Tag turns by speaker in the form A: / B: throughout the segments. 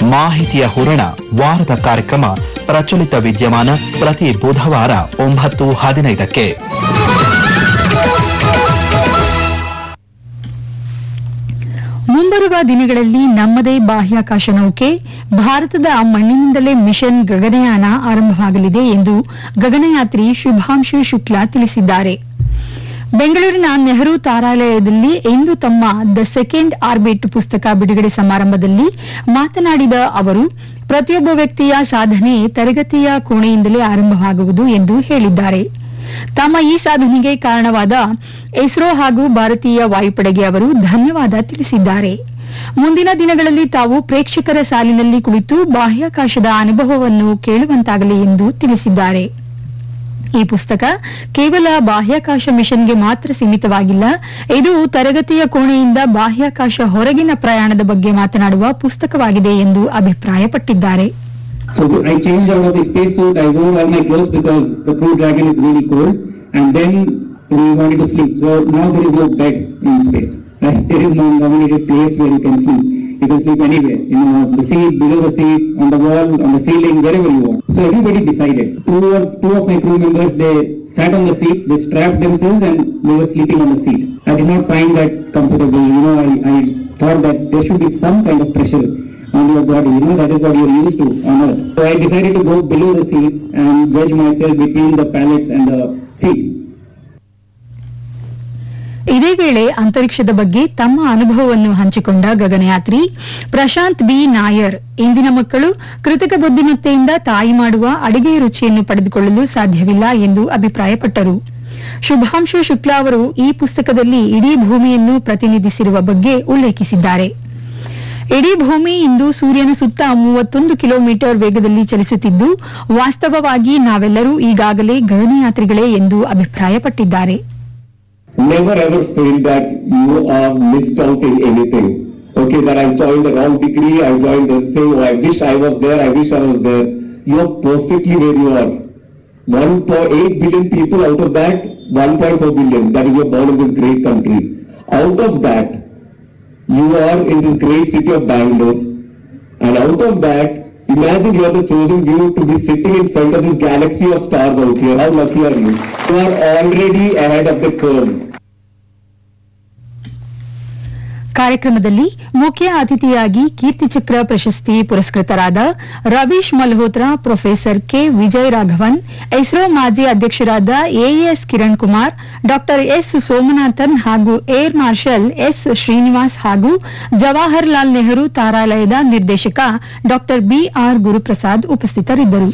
A: ಮಾಹಿತಿಯ ಹೂರಣ ವಾರದ ಕಾರ್ಯಕ್ರಮ ಪ್ರಚಲಿತ ವಿದ್ಯಮಾನ ಪ್ರತಿ ಬುಧವಾರ ಒಂಬತ್ತು ಹದಿನೈದಕ್ಕೆ
B: ಮುಂಬರುವ ದಿನಗಳಲ್ಲಿ ನಮ್ಮದೇ ಬಾಹ್ಯಾಕಾಶ ನೌಕೆ ಭಾರತದ ಮಣ್ಣಿನಿಂದಲೇ ಮಿಷನ್ ಗಗನಯಾನ ಆರಂಭವಾಗಲಿದೆ ಎಂದು ಗಗನಯಾತ್ರಿ ಶುಭಾಂಶು ಶುಕ್ಲಾ ತಿಳಿಸಿದ್ದಾರೆ ಬೆಂಗಳೂರಿನ ನೆಹರು ತಾರಾಲಯದಲ್ಲಿ ಇಂದು ತಮ್ಮ ದ ಸೆಕೆಂಡ್ ಆರ್ಬಿಟ್ ಪುಸ್ತಕ ಬಿಡುಗಡೆ ಸಮಾರಂಭದಲ್ಲಿ ಮಾತನಾಡಿದ ಅವರು ಪ್ರತಿಯೊಬ್ಬ ವ್ಯಕ್ತಿಯ ಸಾಧನೆ ತರಗತಿಯ ಕೋಣೆಯಿಂದಲೇ ಆರಂಭವಾಗುವುದು ಎಂದು ಹೇಳಿದ್ದಾರೆ ತಮ್ಮ ಈ ಸಾಧನೆಗೆ ಕಾರಣವಾದ ಇಸ್ರೋ ಹಾಗೂ ಭಾರತೀಯ ವಾಯುಪಡೆಗೆ ಅವರು ಧನ್ಯವಾದ ತಿಳಿಸಿದ್ದಾರೆ ಮುಂದಿನ ದಿನಗಳಲ್ಲಿ ತಾವು ಪ್ರೇಕ್ಷಕರ ಸಾಲಿನಲ್ಲಿ ಕುಳಿತು ಬಾಹ್ಯಾಕಾಶದ ಅನುಭವವನ್ನು ಕೇಳುವಂತಾಗಲಿ ಎಂದು ತಿಳಿಸಿದ್ದಾರೆ ಈ ಪುಸ್ತಕ ಕೇವಲ ಬಾಹ್ಯಾಕಾಶ ಮಿಷನ್ಗೆ ಮಾತ್ರ ಸೀಮಿತವಾಗಿಲ್ಲ ಇದು ತರಗತಿಯ ಕೋಣೆಯಿಂದ ಬಾಹ್ಯಾಕಾಶ ಹೊರಗಿನ ಪ್ರಯಾಣದ ಬಗ್ಗೆ ಮಾತನಾಡುವ ಪುಸ್ತಕವಾಗಿದೆ ಎಂದು ಅಭಿಪ್ರಾಯಪಟ್ಟಿದ್ದಾರೆ
C: So I changed out of the spacesuit, I wore all my clothes because the Crew Dragon is really cold and then we wanted to sleep. So now there is no bed in space. Right? There is no nominated place where you can sleep. You can sleep anywhere, you know, the seat, below the seat, on the wall, on the ceiling, wherever you want. So everybody decided. Two of, two of my crew members, they sat on the seat, they strapped themselves and they were sleeping on the seat. I did not find that comfortable, you know, I, I thought that there should be some kind of pressure on your body, you know, that is what you are used to on earth. So I decided to go below the seat and wedge myself between the pallets and the seat.
B: ಇದೇ ವೇಳೆ ಅಂತರಿಕ್ಷದ ಬಗ್ಗೆ ತಮ್ಮ ಅನುಭವವನ್ನು ಹಂಚಿಕೊಂಡ ಗಗನಯಾತ್ರಿ Prashant B Nair ಇಂದಿನ ಮಕ್ಕಳು ಕೃತಕ ಬುದ್ಧಿಮತ್ತೆಯಿಂದ ತಾಯಿ ಮಾಡುವ ಅಡಿಗೆಯ ರುಚಿಯನ್ನು ಪಡೆದುಕೊಳ್ಳಲು ಸಾಧ್ಯವಿಲ್ಲ ಎಂದು ಅಭಿಪ್ರಾಯಪಟ್ಟರು ಶುಭಾಂಶು ಶುಕ್ಲಾ ಅವರು ಈ ಪುಸ್ತಕದಲ್ಲಿ ಇಡೀ ಭೂಮಿಯನ್ನು ಪ್ರತಿನಿಧಿಸಿರುವ ಬಗ್ಗೆ ಉಲ್ಲೇಖಿಸಿದ್ದಾರೆ ಇಡೀ ಭೂಮಿ ಇಂದು ಸೂರ್ಯನ ಸುತ್ತ ಮೂವತ್ತೊಂದು ಕಿಲೋಮೀಟರ್ ವೇಗದಲ್ಲಿ ಚಲಿಸುತ್ತಿದ್ದು ವಾಸ್ತವವಾಗಿ ನಾವೆಲ್ಲರೂ ಈಗಾಗಲೇ ಗಗನಯಾತ್ರಿಗಳೇ ಎಂದು ಅಭಿಪ್ರಾಯಪಟ್ಟಿದ್ದಾರೆ
D: never ever feel that you are missed out in anything. Okay, that I joined the wrong degree, I joined this thing, oh, I wish I was there, I wish I was there. You are perfectly where you are. 1.8 billion people out of that, 1.4 billion, that is you're born in this great country. Out of that, you are in this great city of Bangalore. And out of that, imagine you are the chosen few to be sitting in front of this galaxy of stars out here. How lucky are you? You are already ahead of the curve.
B: ಕಾರ್ಯಕ್ರಮದಲ್ಲಿ ಮುಖ್ಯ ಅತಿಥಿಯಾಗಿ ಕೀರ್ತಿಚಕ್ರ ಪ್ರಶಸ್ತಿ ಪುರಸ್ಕೃತರಾದ Ravish Malhotra professor K Vijay Raghavan ISRO ಮಾಜಿ ಅಧ್ಯಕ್ಷರಾದ as Kiran Kumar ಡಾ S Somanathan ಹಾಗೂ ಏರ್ ಮಾರ್ಷಲ್ ಎಸ್ ಶ್ರೀನಿವಾಸ್ ಹಾಗೂ ಜವಾಹರ್ಲಾಲ್ ನೆಹರು ತಾರಾಲಯದ ನಿರ್ದೇಶಕ ಡಾ ಬಿಆರ್ ಗುರುಪ್ರಸಾದ್ ಉಪಸ್ಥಿತರಿದ್ದರು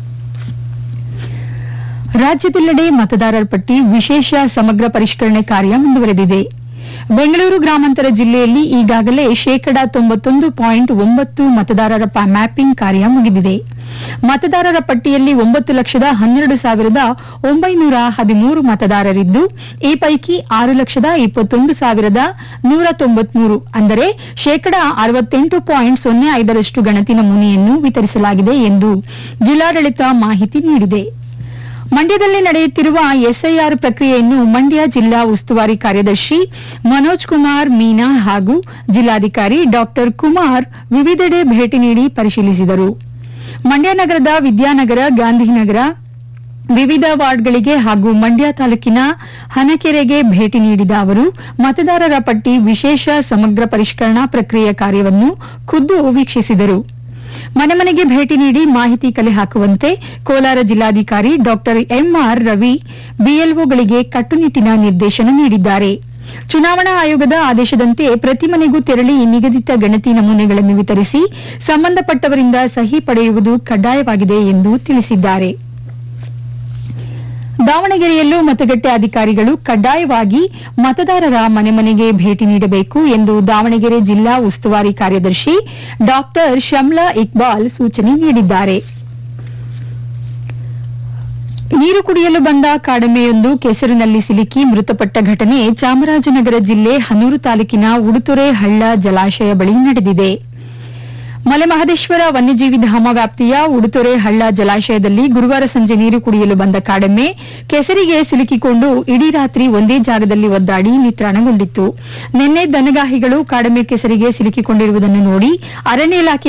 B: ರಾಜ್ಯದೆಲ್ಲೆಡೆ ಮತದಾರರ ಪಟ್ಟಿ ವಿಶೇಷ ಸಮಗ್ರ ಪರಿಷ್ಕರಣೆ ಕಾರ್ಯ ಮುಂದುವರೆದಿದೆ ಬೆಂಗಳೂರು ಗ್ರಾಮಾಂತರ ಜಿಲ್ಲೆಯಲ್ಲಿ ಈಗಾಗಲೇ ಶೇಕಡಾ ತೊಂಬತ್ತೊಂದು ಪಾಯಿಂಟ್ ಒಂಬತ್ತು ಮತದಾರರ ಪ- ಮ್ಯಾಪಿಂಗ್ ಕಾರ್ಯ ಮುಗಿದಿದೆ ಮತದಾರರ ಪಟ್ಟಿಯಲ್ಲಿ ಒಂಬತ್ತು ಲಕ್ಷದ ಹನ್ನೆರಡು ಸಾವಿರದ ಒಂಬೈನೂರ ಹದಿಮೂರು ಮತದಾರರಿದ್ದು ಈ ಪೈಕಿ ಆರು ಲಕ್ಷದ ಇಪ್ಪತ್ತೊಂದು ಸಾವಿರದ ನೂರ ತೊಂಬತ್ಮೂರು ಅಂದರೆ ಶೇಕಡಾ ಅರವತ್ತೆಂಟು ಪಾಯಿಂಟ್ ಸೊನ್ನೆ ಐದರಷ್ಟು ಗಣತಿ ನಮೂನೆಯನ್ನು ವಿತರಿಸಲಾಗಿದೆ ಎಂದು ಜಿಲ್ಲಾಡಳಿತ ಮಾಹಿತಿ ನೀಡಿದೆ ಮಂಡ್ಯದಲ್ಲಿ ನಡೆಯುತ್ತಿರುವ ಎಸ್ಐಆರ್ ಪ್ರಕ್ರಿಯೆಯನ್ನು ಮಂಡ್ಯ ಜಿಲ್ಲಾ ಉಸ್ತುವಾರಿ ಕಾರ್ಯದರ್ಶಿ ಮನೋಜ್ ಕುಮಾರ್ ಮೀನಾ ಹಾಗೂ ಜಿಲ್ಲಾಧಿಕಾರಿ ಡಾಕ್ಟರ್ ಕುಮಾರ್ ವಿವಿಧೆಡೆ ಭೇಟಿ ನೀಡಿ ಪರಿಶೀಲಿಸಿದರು ಮಂಡ್ಯ ನಗರದ ವಿದ್ಯಾನಗರ ಗಾಂಧಿನಗರ ವಿವಿಧ ವಾರ್ಡ್ಗಳಿಗೆ ಹಾಗೂ ಮಂಡ್ಯ ತಾಲೂಕಿನ ಹನಕೆರೆಗೆ ಭೇಟಿ ನೀಡಿದ ಅವರು ಮತದಾರರ ಪಟ್ಟಿ ವಿಶೇಷ ಸಮಗ್ರ ಪರಿಷ್ಕರಣಾ ಪ್ರಕ್ರಿಯೆ ಕಾರ್ಯವನ್ನು ಖುದ್ದು ವೀಕ್ಷಿಸಿದರು ಮನೆ ಮನೆಗೆ ಭೇಟಿ ನೀಡಿ ಮಾಹಿತಿ ಕಲೆ ಹಾಕುವಂತೆ ಕೋಲಾರ ಜಿಲ್ಲಾಧಿಕಾರಿ ಡಾಕ್ಟರ್ ಎಂಆರ್ ರವಿ ಬಿಎಲ್ಒಗಳಿಗೆ ಕಟ್ಟುನಿಟ್ಟಿನ ನಿರ್ದೇಶನ ನೀಡಿದ್ದಾರೆ ಚುನಾವಣಾ ಆಯೋಗದ ಆದೇಶದಂತೆ ಪ್ರತಿ ಮನೆಗೂ ತೆರಳಿ ನಿಗದಿತ ಗಣತಿ ನಮೂನೆಗಳನ್ನು ವಿತರಿಸಿ ಸಂಬಂಧಪಟ್ಟವರಿಂದ ಸಹಿ ಪಡೆಯುವುದು ಕಡ್ಡಾಯವಾಗಿದೆ ಎಂದು ತಿಳಿಸಿದ್ದಾರೆ ದಾವಣಗೆರೆಯಲ್ಲೂ ಮತಗಟ್ಟೆ ಅಧಿಕಾರಿಗಳು ಕಡ್ಡಾಯವಾಗಿ ಮತದಾರರ ಮನೆ ಮನೆಗೆ ಭೇಟಿ ನೀಡಬೇಕು ಎಂದು ದಾವಣಗೆರೆ ಜಿಲ್ಲಾ ಉಸ್ತುವಾರಿ ಕಾರ್ಯದರ್ಶಿ ಡಾಕ್ಟರ್ ಶಮ್ಲಾ ಇಕ್ಬಾಲ್ ಸೂಚನೆ ನೀಡಿದ್ದಾರೆ ನೀರು ಕುಡಿಯಲು ಬಂದ ಕಾಡೆಮ್ಮೆಯೊಂದು ಕೆಸರಿನಲ್ಲಿ ಸಿಲುಕಿ ಮೃತಪಟ್ಟ ಘಟನೆ ಚಾಮರಾಜನಗರ ಜಿಲ್ಲೆ ಹನೂರು ತಾಲೂಕಿನ ಉಡುತೊರೆ ಹಳ್ಳ ಜಲಾಶಯ ಬಳಿ ನಡೆದಿದೆ ಮಲೆಮಹದೇಶ್ವರ ವನ್ಯಜೀವಿ ಧಾಮ ವ್ಯಾಪ್ತಿಯ ಉಡುತೊರೆ ಹಳ್ಳ ಜಲಾಶಯದಲ್ಲಿ ಗುರುವಾರ ಸಂಜೆ ನೀರು ಕುಡಿಯಲು ಬಂದ ಕಾಡೆಮ್ಮೆ ಕೆಸರಿಗೆ ಸಿಲುಕಿಕೊಂಡು ಇಡೀ ರಾತ್ರಿ ಒಂದೇ ಜಾಗದಲ್ಲಿ ಒದ್ದಾಡಿ ನಿತ್ರಾಣಗೊಂಡಿತ್ತು ನಿನ್ನೆ ದನಗಾಹಿಗಳು ಕಾಡೆಮ್ಮೆ ಕೆಸರಿಗೆ ಸಿಲುಕಿಕೊಂಡಿರುವುದನ್ನು ನೋಡಿ ಅರಣ್ಯ ಇಲಾಖೆ